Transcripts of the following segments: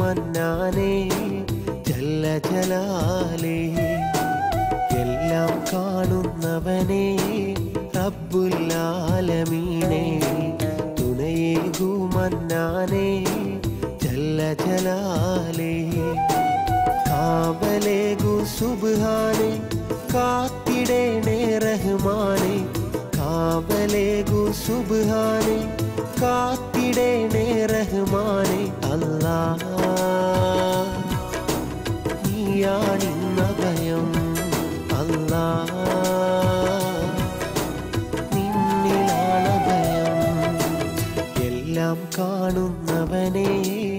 മന്നാനേ ജല്ല ജലാലേ എല്ലാം കാണുന്നവനേ റബ്ബുല്ലാലമീനേ തുണയേകൂ മന്നാനേ ജല്ല ജലാലേ കാവലേകു സുബ്ഹാനെ കാത്തിടേണേ റഹ്മാനെ കാവലേകു സുബ്ഹാനെ കാത്തിടേണേ റഹ്മാനെ അല്ലാ നീയാണിന്ന ഭയം അല്ലാ നിന്നിലാണ് ഭയം എല്ലാം കാണുന്നവനേ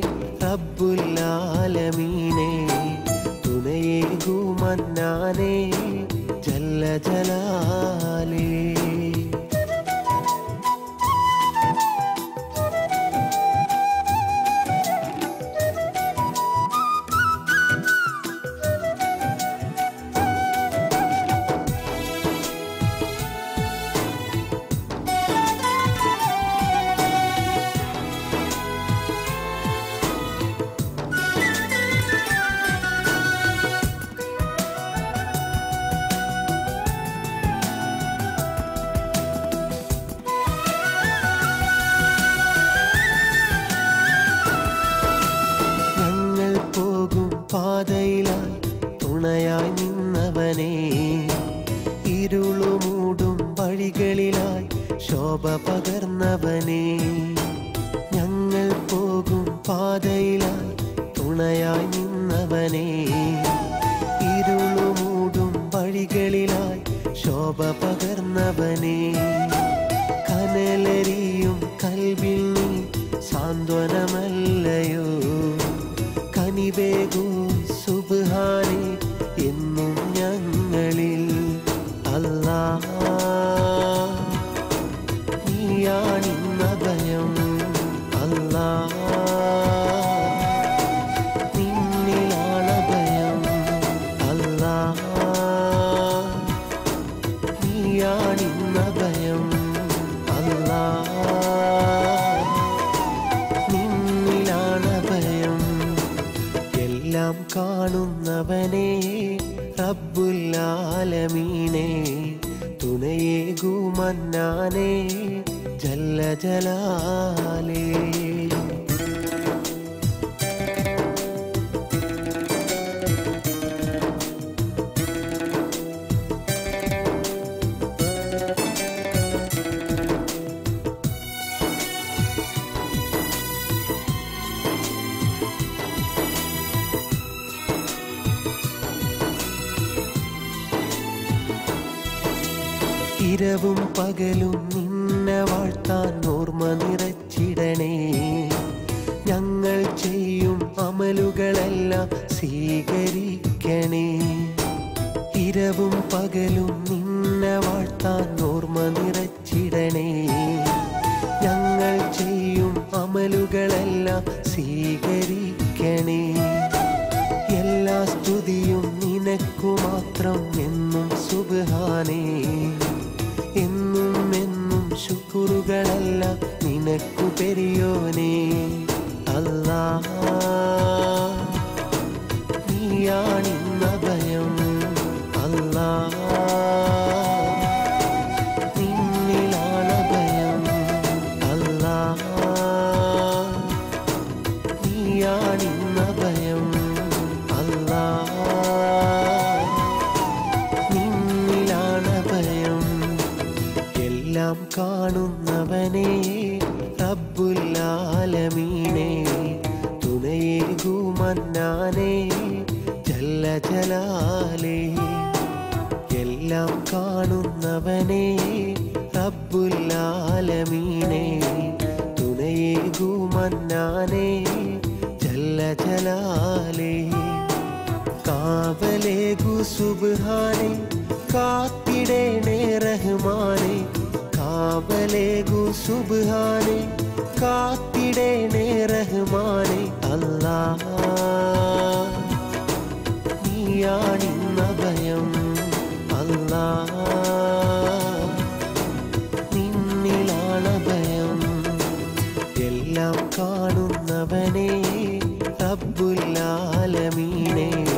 റബ്ബുല്ലാലമീനേ തുണയേകൂ മന്നാനേ ജല്ല ജലാലേ ഞങ്ങൾ പോകും പാതയിലായി തുണയായി നിന്നവനേ ഇരുളുമൂടും വഴികളിലായി ശോഭ പകർന്നവനേ ഞങ്ങൾ പോകും പാതയിലായി തുണയായി നിന്നവനേ ഇരുളുമൂടും വഴികളിലായി ശോഭ പകർന്നവനേ കനലരിയും കൽവിൽ നീ സാന്ത്വനമല്ലയോ കനിവേകൂ സുബ്ഹാനെ എന്നും ഞങ്ങളിൽ അല്ലാ നീയാണിന്ന ഭയം അല്ലാ നിന്നിലാണ് ഭയം അല്ലാ നീയാണിന്ന ഭയം അല്ലാ നിന്നിലാണ് ഭയം എല്ലാം കാണുന്നവനേ റബ്ബുല്ലാലമീനേ തുണയേകൂ മന്നാനേ ജല്ല ജലാലേ ഇരവും പകലും നിന്നെ വാഴ്ത്താൻ ഓർമ്മ നിറച്ചിടണേ ഞങ്ങൾ ചെയ്യും അമലുകളെല്ലാം സ്വീകരിക്കണേ ഇരവും പകലും നിന്നെ വാഴ്ത്താൻ ഓർമ്മ നിറച്ചിടണേ ഞങ്ങൾ ചെയ്യും അമലുകളെല്ലാം സ്വീകരിക്കണേ എല്ലാ സ്തുതിയും നിനക്കു മാത്രം എന്നും സുബ്ഹാനേ എന്നും എന്നും ശുക്രുകളല്ല നിനക്കു പെരിയോനേ അല്ലാ നീയാണിന്ന ഭയം അല്ലാ നിന്നിലാണ് ഭയം അല്ലാ നീയാണിന്ന ഭയം അല്ലാ നിന്നിലാണ് ഭയം എല്ലാം കാണുന്നവനേ റബ്ബുല്ലാലമീനേ തുണയേകൂ മന്നാനേ ജല്ല ജലാലേ എല്ലാം കാണുന്നവനേ റബ്ബുല്ലാലമീനേ തുണയേകൂ മന്നാനേ ജല്ല ജലാലേ കാവലേകു സുബ്ഹാനെ കാത്തിടേണേ റഹ്മാനെ കാവലേകു സുബ്ഹാനെ കാത്തിടേണേ റഹ്മാനെ അല്ലാ നീയാണിന്ന ഭയം അല്ലാ നിന്നിലാണ് ഭയം എല്ലാം കാണുന്നവനേ റബ്ബുല്ലാലമീനെ